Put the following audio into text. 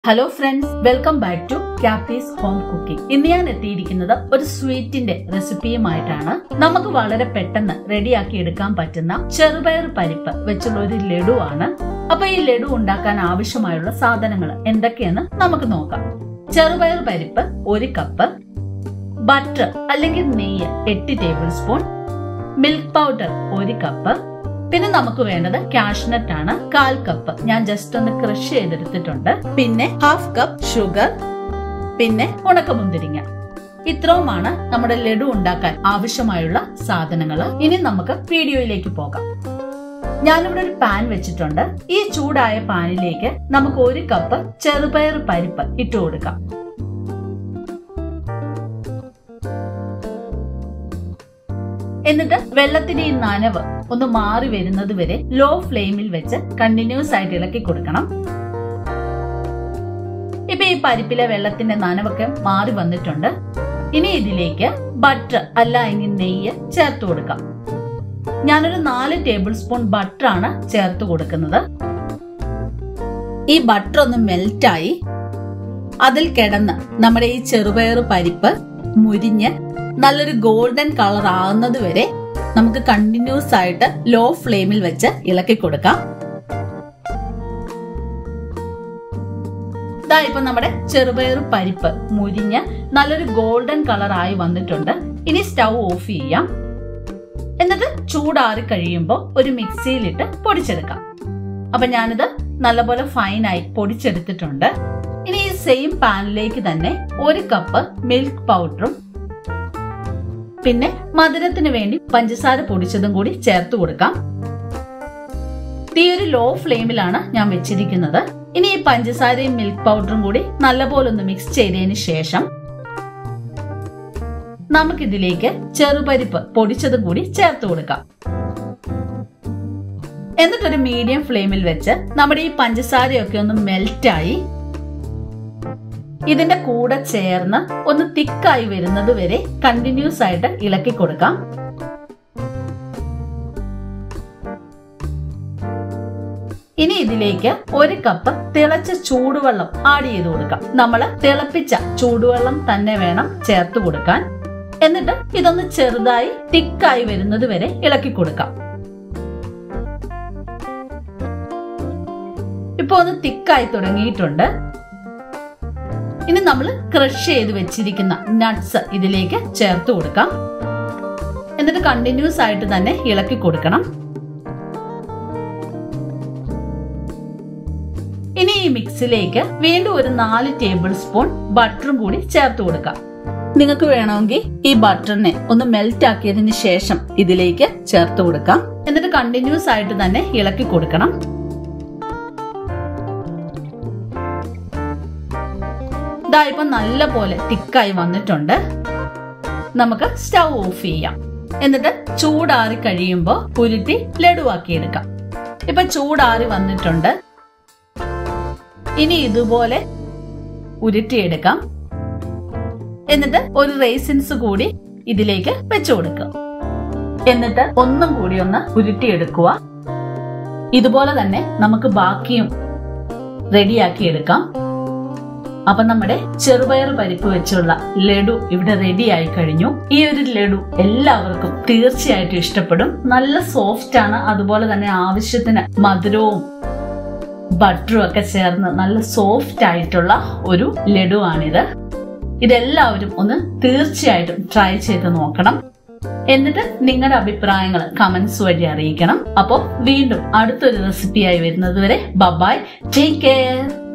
hello friends welcome back to Captie's home cooking ഇന്ന് ഞാൻ എത്തിയിരിക്കുന്നത് ഒരു സ്വീറ്റിന്റെ റെസിപ്പിയുമായിട്ടാണ് നമുക്ക് വളരെ പെട്ടെന്ന് റെഡിയാക്കി എടുക്കാൻ പറ്റുന്ന ചെറുപയർ പരിപ്പ് വെച്ചുള്ള ഒരു ലഡു ആണ് അപ്പൊ ഈ ലഡു ഉണ്ടാക്കാൻ ആവശ്യമായുള്ള സാധനങ്ങൾ എന്തൊക്കെയെന്ന് നമുക്ക് നോക്കാം ചെറുപയർ പരിപ്പ് ഒരു കപ്പ് ബട്ടർ അല്ലെങ്കിൽ നെയ്യ് എട്ട് ടേബിൾ സ്പൂൺ മിൽക്ക് പൗഡർ ഒരു കപ്പ് പിന്നെ നമുക്ക് വേണ്ടത് കാഷ്നട്ട് ആണ് കാൽ കപ്പ് ഞാൻ ജസ്റ്റ് ഒന്ന് ക്രഷ് ചെയ്തെടുത്തിട്ടുണ്ട് പിന്നെ ഹാഫ് കപ്പ് ഷുഗർ പിന്നെ ഉണക്കമുന്തിരിങ്ങ ഇത്രയുമാണ് നമ്മുടെ ലഡു ഉണ്ടാക്കാൻ ആവശ്യമായുള്ള സാധനങ്ങൾ ഇനി നമുക്ക് വീഡിയോയിലേക്ക് പോകാം ഞാനിവിടെ ഒരു പാൻ വെച്ചിട്ടുണ്ട് ഈ ചൂടായ പാനിലേക്ക് നമുക്ക് ഒരു കപ്പ് ചെറുപയർ പരിപ്പ് ഇട്ടു കൊടുക്കാം എന്നിട്ട് വെള്ളത്തിന്റെ ഈ നനവ് ഒന്ന് മാറി വരുന്നത് വരെ ലോ ഫ്ലെയിമിൽ വെച്ച് കണ്ടിന്യൂസ് ആയിട്ട് ഇളക്കി കൊടുക്കണം ഇപ്പൊ ഈ പരിപ്പിലെ വെള്ളത്തിന്റെ നനവൊക്കെ മാറി വന്നിട്ടുണ്ട് ഇനി ഇതിലേക്ക് ബട്ടർ അല്ല എങ്കിൽ നെയ്യ് ചേർത്ത് കൊടുക്കാം ഞാനൊരു നാല് ടേബിൾ സ്പൂൺ ബട്ടർ ആണ് ചേർത്ത് കൊടുക്കുന്നത് ഈ ബട്ടർ ഒന്ന് മെൽറ്റായി അതിൽ കിടന്ന് നമ്മുടെ ഈ ചെറുപയർ പരിപ്പ് മുരിഞ്ഞ് നല്ലൊരു ഗോൾഡൻ കളർ ആകുന്നത് വരെ നമുക്ക് കണ്ടിന്യൂസ് ആയിട്ട് ലോ ഫ്ലെയിമിൽ വെച്ച് ഇളക്കി കൊടുക്കാം ഇതാ ഇപ്പൊ നമ്മുടെ ചെറുപയർ പരിപ്പ് മുരിഞ്ഞ് നല്ലൊരു ഗോൾഡൻ കളർ ആയി വന്നിട്ടുണ്ട് ഇനി സ്റ്റൗ ഓഫ് ചെയ്യാം എന്നിട്ട് ചൂടാറി കഴിയുമ്പോൾ ഒരു മിക്സിയിലിട്ട് പൊടിച്ചെടുക്കാം അപ്പൊ ഞാനിത് നല്ലപോലെ ഫൈനായി പൊടിച്ചെടുത്തിട്ടുണ്ട് ഇനി ഈ സെയിം പാനിലേക്ക് തന്നെ ഒരു കപ്പ് മിൽക്ക് പൗഡറും പിന്നെ മധുരത്തിന് വേണ്ടി പഞ്ചസാര പൊടിച്ചതും കൂടി ചേർത്ത് കൊടുക്കാം തീ ഒരു ലോ ഫ്ലെയിമിലാണ് ഞാൻ വെച്ചിരിക്കുന്നത് ഇനി ഈ പഞ്ചസാരയും മിൽക്ക് പൗഡറും കൂടി നല്ലപോലെ ഒന്ന് മിക്സ് ചെയ്തതിന് ശേഷം നമുക്കിതിലേക്ക് ചെറുപരിപ്പ് പൊടിച്ചതും കൂടി ചേർത്ത് കൊടുക്കാം എന്നിട്ടൊരു മീഡിയം ഫ്ലെയിമിൽ വെച്ച് നമ്മുടെ ഈ പഞ്ചസാരയൊക്കെ ഒന്ന് മെൽറ്റായി ഇതിന്റെ കൂടെ ചേർന്ന് ഒന്ന് തിക്കായി വരുന്നത് വരെ കണ്ടിന്യൂസ് ആയിട്ട് ഇളക്കി കൊടുക്കാം ഇനി ഇതിലേക്ക് ഒരു കപ്പ് തിളച്ച ചൂടുവെള്ളം ആഡ് ചെയ്ത് കൊടുക്കാം നമ്മൾ തിളപ്പിച്ച ചൂടുവെള്ളം തന്നെ വേണം ചേർത്ത് കൊടുക്കാൻ എന്നിട്ട് ഇതൊന്ന് ചെറുതായി തിക്കായി വരുന്നത് വരെ ഇളക്കി കൊടുക്കാം ഇപ്പൊ ഒന്ന് തിക്കായി തുടങ്ങിയിട്ടുണ്ട് ഇനി നമ്മൾ ക്രഷ് ചെയ്ത് വെച്ചിരിക്കുന്ന നട്ട്സ് ഇതിലേക്ക് ചേർത്ത് കൊടുക്കാം എന്നിട്ട് കണ്ടിന്യൂസ് ആയിട്ട് തന്നെ ഇളക്കി കൊടുക്കണം ഇനി ഈ മിക്സിലേക്ക് വീണ്ടും ഒരു നാല് ടേബിൾ സ്പൂൺ ബട്ടറും കൂടി ചേർത്ത് കൊടുക്കാം നിങ്ങൾക്ക് വേണമെങ്കിൽ ഈ ബട്ടറിനെ ഒന്ന് മെൽറ്റ് ആക്കിയതിന് ശേഷം ഇതിലേക്ക് ചേർത്ത് കൊടുക്കാം എന്നിട്ട് കണ്ടിന്യൂസ് ആയിട്ട് തന്നെ ഇളക്കി കൊടുക്കണം ഇതാ ഇപ്പൊ നല്ല പോലെ തിക്കായി വന്നിട്ടുണ്ട് നമുക്ക് സ്റ്റൗ ഓഫ് ചെയ്യാം എന്നിട്ട് ചൂടാറി കഴിയുമ്പോൾ ഉരുട്ടി ലഡുവാക്കി എടുക്കാം ഇപ്പൊ ചൂടാറി വന്നിട്ടുണ്ട് ഇനി ഇതുപോലെ ഉരുട്ടിയെടുക്കാം എന്നിട്ട് ഒരു റേസിൻസ് കൂടി ഇതിലേക്ക് വെച്ചു കൊടുക്കുക എന്നിട്ട് ഒന്നും കൂടി ഒന്ന് ഉരുട്ടിയെടുക്കുക ഇതുപോലെ തന്നെ നമുക്ക് ബാക്കിയും റെഡിയാക്കി എടുക്കാം അപ്പൊ നമ്മുടെ ചെറുപയർ പരിപ്പ് വെച്ചുള്ള ലഡു ഇവിടെ റെഡി ആയി കഴിഞ്ഞു ഈ ഒരു ലഡു എല്ലാവർക്കും തീർച്ചയായിട്ടും ഇഷ്ടപ്പെടും നല്ല സോഫ്റ്റ് ആണ് അതുപോലെ തന്നെ ആവശ്യത്തിന് മധുരവും ബട്ടറും ഒക്കെ ചേർന്ന് നല്ല സോഫ്റ്റ് ആയിട്ടുള്ള ഒരു ലഡു ആണിത് ഇതെല്ലാവരും ഒന്ന് തീർച്ചയായിട്ടും ട്രൈ ചെയ്ത് നോക്കണം എന്നിട്ട് നിങ്ങളുടെ അഭിപ്രായങ്ങൾ കമന്റ്സ് വഴി അറിയിക്കണം അപ്പോൾ വീണ്ടും അടുത്തൊരു റെസിപ്പിയായി വരുന്നത് വരെ ബബായ് ടേക്ക് കെയർ